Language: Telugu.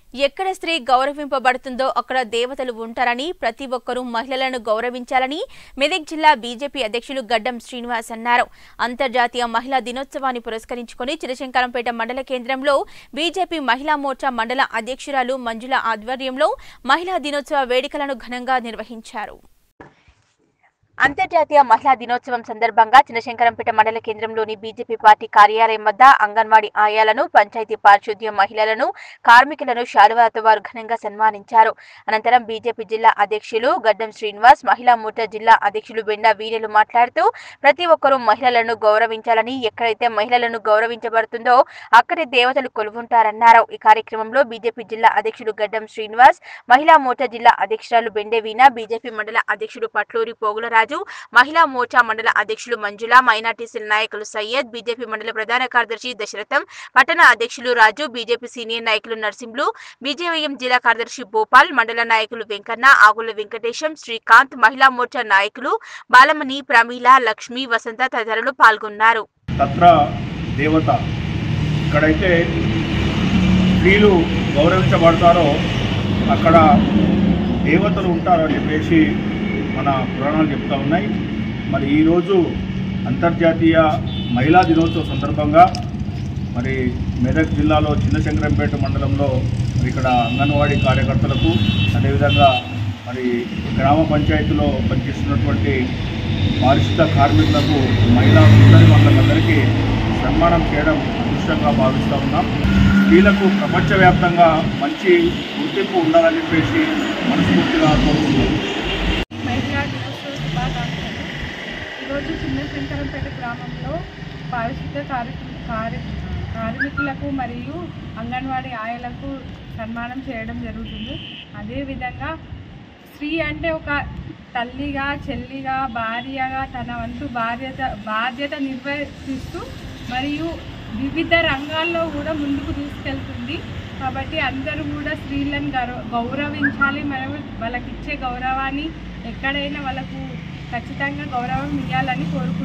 ఎక్కడ స్త్రీ గౌరవింపబడుతుందో అక్కడ దేవతలు ఉంటారని ప్రతి ఒక్కరూ మహిళలను గౌరవించాలని మెదక్ జిల్లా బీజేపీ అధ్యక్షులు గడ్డం శ్రీనివాస్ అన్నారు అంతర్జాతీయ మహిళా దినోత్సవాన్ని పురస్కరించుకుని చిరశంకరంపేట మండల కేంద్రంలో బీజేపీ మహిళా మోర్చా మండల అధ్యక్షురాలు మంజుల ఆధ్వర్యంలో మహిళా దినోత్సవ వేడుకలను ఘనంగా నిర్వహించారు అంతర్జాతీయ మహిళా దినోత్సవం సందర్భంగా చిన్నశంకరంపేట మండల కేంద్రంలోని బీజేపీ పార్టీ కార్యాలయం వద్ద అంగన్వాడీ ఆయాలను పంచాయతీ పారిశుద్ధ్య మహిళలను కార్మికులను శాలువాలతో వారు ఘనంగా సన్మానించారు అనంతరం బీజేపీ జిల్లా అధ్యక్షులు గడ్డం శ్రీనివాస్ మహిళా మోర్చా జిల్లా అధ్యక్షులు బెండా వీరెలు మాట్లాడుతూ ప్రతి ఒక్కరూ మహిళలను గౌరవించాలని ఎక్కడైతే మహిళలను గౌరవించబడుతుందో అక్కడే దేవతలు కొలువుంటారన్నారు ఈ కార్యక్రమంలో బీజేపీ జిల్లా అధ్యక్షులు గడ్డం శ్రీనివాస్ మహిళా మోర్చా జిల్లా అధ్యక్షురాలు బెండే వీణ బీజేపీ మండల అధ్యక్షుడు పట్లూరి పోగులరాజు మహిళా మోర్చా మండల అధ్యక్షులు మంజుల మైనార్టీసీల నాయకులు సయ్యద్ బీజేపీ మండల ప్రధాన కార్యదర్శి దశరథం పట్టణ అధ్యక్షులు రాజు బీజేపీ సీనియర్ నాయకులు నర్సింహులు బీజేవైఎం జిల్లా కార్యదర్శి భోపాల్ మండల నాయకులు వెంకన్న ఆగుల వెంకటేశం శ్రీకాంత్ మహిళా మోర్చా నాయకులు బాలమణి ప్రమీల లక్ష్మి వసంత తదితరులు పాల్గొన్నారు తత్ర దేవత ఎక్కడైతే స్త్రీలు గౌరవించబడతారో అక్కడ దేవతలు ఉంటారు అని చెప్పేసి మన పురాణాలు చెప్తా ఉన్నాయి మరి ఈరోజు అంతర్జాతీయ మహిళా దినోత్సవ సందర్భంగా మరి మెదక్ జిల్లాలో చిన్నశంకరంపేట మండలంలో మరి ఇక్కడ అంగన్వాడీ కార్యకర్తలకు అదేవిధంగా మరి గ్రామ పంచాయతీలో పనిచేస్తున్నటువంటి పారిశుద్ధ కార్మికులకు మహిళా అందరి వాళ్ళందరికీ సన్మానం చేయడం అదృష్టంగా భావిస్తూ ఉన్నాం స్త్రీలకు ప్రపంచవ్యాప్తంగా మంచి గుర్తింపు ఉండాలని చెప్పేసి మనస్ఫూర్తిగా కోరుకుంటున్నాం మహిళా దినోత్సవ శుభాకాంక్షలు ఈరోజు చిన్న శంకరంపేట గ్రామంలో పారిశుద్ధ కార్య కార్య కార్మికులకు మరియు అంగన్వాడీ ఆయలకు సన్మానం చేయడం జరుగుతుంది అదేవిధంగా స్త్రీ అంటే ఒక తల్లిగా చెల్లిగా భార్యగా తన వంతు బాధ్యత బాధ్యత నిర్వర్తిస్తూ మరియు వివిధ రంగాల్లో కూడా ముందుకు తీసుకెళ్తుంది కాబట్టి అందరూ కూడా స్త్రీలను గౌరవ గౌరవించాలి మరియు వాళ్ళకి ఇచ్చే గౌరవాన్ని ఎక్కడైనా వాళ్ళకు ఖచ్చితంగా గౌరవం ఇవ్వాలని కోరుకుంటున్నాను